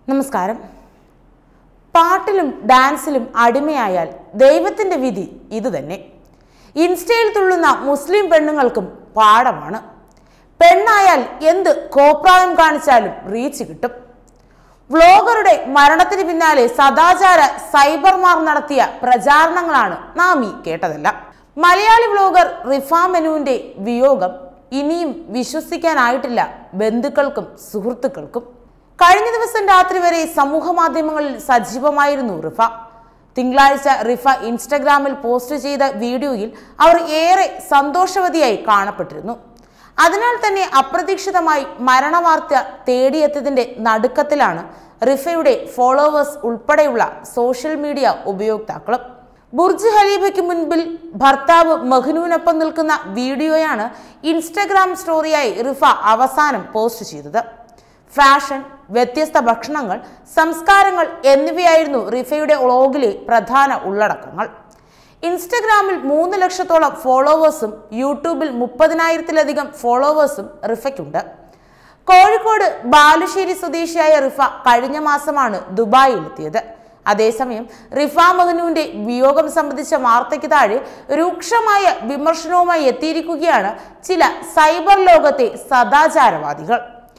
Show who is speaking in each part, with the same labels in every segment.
Speaker 1: നമസ്കാരം പാട്ടിലും ഡാൻസിലും അടിമയായാൽ ദൈവത്തിൻ്റെ വിധി ഇതുതന്നെ ഇൻസ്റ്റയിൽ തുള്ളുന്ന മുസ്ലിം പെണ്ണുങ്ങൾക്കും പാഠമാണ് പെണ്ണായാൽ എന്ത് കോപ്രായം കാണിച്ചാലും റീച്ച് കിട്ടും വ്ലോഗറുടെ മരണത്തിന് പിന്നാലെ സദാചാര സൈബർമാർ നടത്തിയ പ്രചാരണങ്ങളാണ് നാം ഈ കേട്ടതെല്ലാം മലയാളി വ്ലോഗർ റിഫ മെനുവിന്റെ വിയോഗം ഇനിയും വിശ്വസിക്കാനായിട്ടില്ല ബന്ധുക്കൾക്കും സുഹൃത്തുക്കൾക്കും കഴിഞ്ഞ ദിവസം രാത്രി വരെ സമൂഹ മാധ്യമങ്ങളിൽ സജീവമായിരുന്നു റിഫ തിങ്കളാഴ്ച റിഫ ഇൻസ്റ്റഗ്രാമിൽ പോസ്റ്റ് ചെയ്ത വീഡിയോയിൽ അവർ ഏറെ സന്തോഷവതിയായി കാണപ്പെട്ടിരുന്നു അതിനാൽ തന്നെ അപ്രതീക്ഷിതമായി മരണവാർത്ത തേടിയെത്തിയതിന്റെ നടുക്കത്തിലാണ് റിഫയുടെ ഫോളോവേഴ്സ് ഉൾപ്പെടെയുള്ള സോഷ്യൽ മീഡിയ ഉപയോക്താക്കളും ബുർജ് ഖലീഫയ്ക്ക് മുൻപിൽ ഭർത്താവ് മഹ്നൂനൊപ്പം നിൽക്കുന്ന വീഡിയോയാണ് ഇൻസ്റ്റഗ്രാം സ്റ്റോറിയായി റിഫ അവസാനം പോസ്റ്റ് ചെയ്തത് ഫാഷൻ വ്യത്യസ്ത ഭക്ഷണങ്ങൾ സംസ്കാരങ്ങൾ എന്നിവയായിരുന്നു റിഫയുടെ വ്ളോഗിലെ പ്രധാന ഉള്ളടക്കങ്ങൾ ഇൻസ്റ്റഗ്രാമിൽ മൂന്ന് ലക്ഷത്തോളം ഫോളോവേഴ്സും യൂട്യൂബിൽ മുപ്പതിനായിരത്തിലധികം ഫോളോവേഴ്സും റിഫയ്ക്കുണ്ട് കോഴിക്കോട് ബാലുശ്ശേരി സ്വദേശിയായ റിഫ കഴിഞ്ഞ മാസമാണ് ദുബായിലെത്തിയത് അതേസമയം റിഫ മഹനുവിന്റെ വിയോഗം സംബന്ധിച്ച വാർത്തയ്ക്ക് താഴെ രൂക്ഷമായ വിമർശനവുമായി എത്തിയിരിക്കുകയാണ് ചില സൈബർ ലോകത്തെ സദാചാരവാദികൾ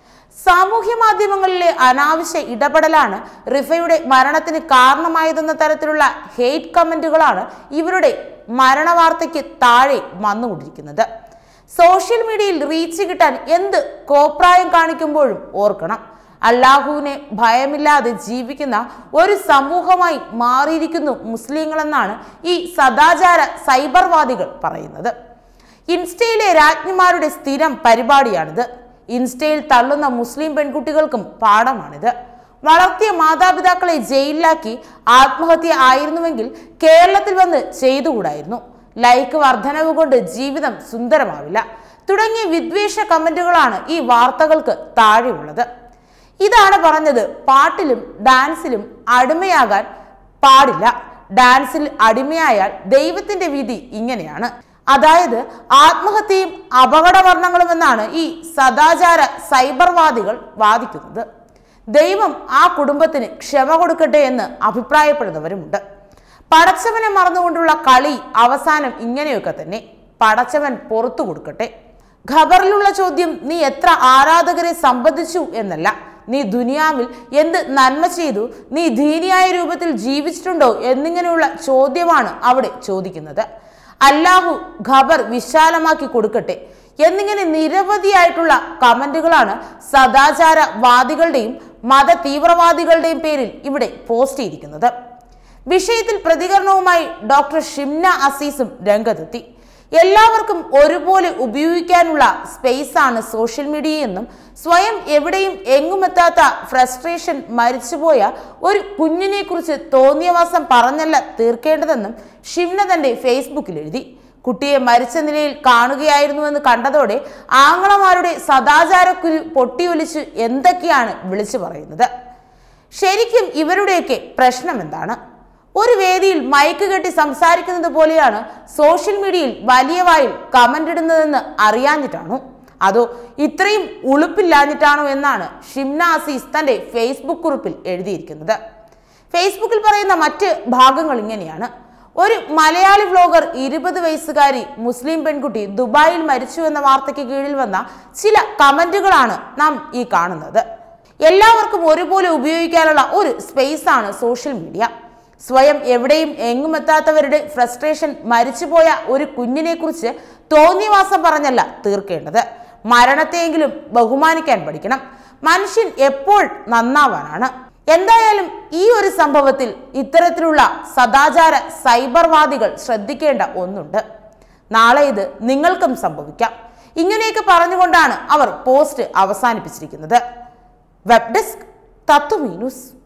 Speaker 1: സാമൂഹ്യ മാധ്യമങ്ങളിലെ അനാവശ്യ ഇടപെടലാണ് റിഫയുടെ മരണത്തിന് കാരണമായതെന്ന തരത്തിലുള്ള ഹെയ്റ്റ് കമന്റുകളാണ് ഇവരുടെ മരണവാർത്തയ്ക്ക് താഴെ വന്നുകൊണ്ടിരിക്കുന്നത് സോഷ്യൽ മീഡിയയിൽ റീച്ച് കിട്ടാൻ എന്ത് കോപ്രായം കാണിക്കുമ്പോഴും ഓർക്കണം അള്ളാഹുവിനെ ഭയമില്ലാതെ ജീവിക്കുന്ന ഒരു സമൂഹമായി മാറിയിരിക്കുന്നു മുസ്ലിങ്ങളെന്നാണ് ഈ സദാചാര സൈബർവാദികൾ പറയുന്നത് ഇൻസ്റ്റയിലെ രാജ്ഞിമാരുടെ സ്ഥിരം പരിപാടിയാണിത് ഇൻസ്റ്റയിൽ തള്ളുന്ന മുസ്ലിം പെൺകുട്ടികൾക്കും പാഠമാണിത് വളർത്തിയ മാതാപിതാക്കളെ ജയിലിലാക്കി ആത്മഹത്യ ആയിരുന്നുവെങ്കിൽ കേരളത്തിൽ വന്ന് ചെയ്തുകൂടായിരുന്നു ലൈക്ക് വർധനവ് കൊണ്ട് ജീവിതം സുന്ദരമാവില്ല തുടങ്ങിയ വിദ്വേഷ കമന്റുകളാണ് ഈ വാർത്തകൾക്ക് താഴെയുള്ളത് ഇതാണ് പറഞ്ഞത് പാട്ടിലും ഡാൻസിലും അടിമയാകാൻ പാടില്ല ഡാൻസിൽ അടിമയായാൽ ദൈവത്തിന്റെ വിധി ഇങ്ങനെയാണ് അതായത് ആത്മഹത്യയും അപകടവർണ്ണങ്ങളും എന്നാണ് ഈ സദാചാര സൈബർവാദികൾ വാദിക്കുന്നത് ദൈവം ആ കുടുംബത്തിന് ക്ഷമ കൊടുക്കട്ടെ എന്ന് അഭിപ്രായപ്പെടുന്നവരുമുണ്ട് പടച്ചവനെ മറന്നുകൊണ്ടുള്ള കളി അവസാനം ഇങ്ങനെയൊക്കെ തന്നെ പടച്ചവൻ പുറത്തു കൊടുക്കട്ടെ ഖബറിലുള്ള ചോദ്യം നീ എത്ര ആരാധകരെ സംബന്ധിച്ചു എന്നല്ല നീ ദുനിയാവിൽ എന്ത് നന്മ ചെയ്തു നീ ദീനിയായ രൂപത്തിൽ ജീവിച്ചിട്ടുണ്ടോ എന്നിങ്ങനെയുള്ള ചോദ്യമാണ് അവിടെ ചോദിക്കുന്നത് അല്ലാഹു ഖബർ വിശാലമാക്കി കൊടുക്കട്ടെ എന്നിങ്ങനെ നിരവധിയായിട്ടുള്ള കമന്റുകളാണ് സദാചാരവാദികളുടെയും മത തീവ്രവാദികളുടെയും പേരിൽ ഇവിടെ പോസ്റ്റ് ചെയ്തിരിക്കുന്നത് വിഷയത്തിൽ പ്രതികരണവുമായി ഡോക്ടർ ഷിംന അസീസും രംഗത്തെത്തി എല്ലാവർക്കും ഒരുപോലെ ഉപയോഗിക്കാനുള്ള സ്പേസ് ആണ് സോഷ്യൽ മീഡിയ എന്നും സ്വയം എവിടെയും എങ്ങുമെത്താത്ത ഫ്രസ്ട്രേഷൻ മരിച്ചുപോയ ഒരു കുഞ്ഞിനെ കുറിച്ച് തോന്നിയവാസം പറഞ്ഞല്ല തീർക്കേണ്ടതെന്നും ഷിംന തന്റെ ഫേസ്ബുക്കിൽ എഴുതി കുട്ടിയെ മരിച്ച നിലയിൽ കാണുകയായിരുന്നുവെന്ന് കണ്ടതോടെ ആങ്ങളമാരുടെ സദാചാരക്കുരു പൊട്ടിയൊലിച്ച് എന്തൊക്കെയാണ് വിളിച്ചു പറയുന്നത് ശരിക്കും ഇവരുടെയൊക്കെ പ്രശ്നം എന്താണ് ഒരു വേദിയിൽ മയക്ക് കെട്ടി സംസാരിക്കുന്നത് പോലെയാണ് സോഷ്യൽ മീഡിയയിൽ വലിയ വായിൽ കമന്റ് ഇടുന്നതെന്ന് അറിയാഞ്ഞിട്ടാണോ അതോ ഇത്രയും ഉളുപ്പില്ലാഞ്ഞിട്ടാണോ എന്നാണ് ഷിംന അസീസ് തന്റെ ഫേസ്ബുക്ക് കുറിപ്പിൽ എഴുതിയിരിക്കുന്നത് ഫേസ്ബുക്കിൽ പറയുന്ന മറ്റ് ഭാഗങ്ങൾ ഇങ്ങനെയാണ് ഒരു മലയാളി വ്ലോഗർ ഇരുപത് വയസ്സുകാരി മുസ്ലിം പെൺകുട്ടി ദുബായിൽ മരിച്ചു എന്ന വാർത്തയ്ക്ക് കീഴിൽ വന്ന ചില കമന്റുകളാണ് നാം ഈ കാണുന്നത് എല്ലാവർക്കും ഒരുപോലെ ഉപയോഗിക്കാനുള്ള ഒരു സ്പേസ് ആണ് സോഷ്യൽ മീഡിയ സ്വയം എവിടെയും എങ്ങുമെത്താത്തവരുടെ ഫ്രസ്ട്രേഷൻ മരിച്ചുപോയ ഒരു കുഞ്ഞിനെ കുറിച്ച് തോന്നിയവാസം പറഞ്ഞല്ല തീർക്കേണ്ടത് മരണത്തെയെങ്കിലും ബഹുമാനിക്കാൻ പഠിക്കണം മനുഷ്യൻ എപ്പോൾ നന്നാവാനാണ് എന്തായാലും ഈ ഒരു സംഭവത്തിൽ ഇത്തരത്തിലുള്ള സദാചാര സൈബർവാദികൾ ശ്രദ്ധിക്കേണ്ട ഒന്നുണ്ട് നാളെ ഇത് നിങ്ങൾക്കും സംഭവിക്കാം ഇങ്ങനെയൊക്കെ പറഞ്ഞുകൊണ്ടാണ് അവർ പോസ്റ്റ് അവസാനിപ്പിച്ചിരിക്കുന്നത് വെബ് ഡെസ്ക് തത്വമീ ന്യൂസ്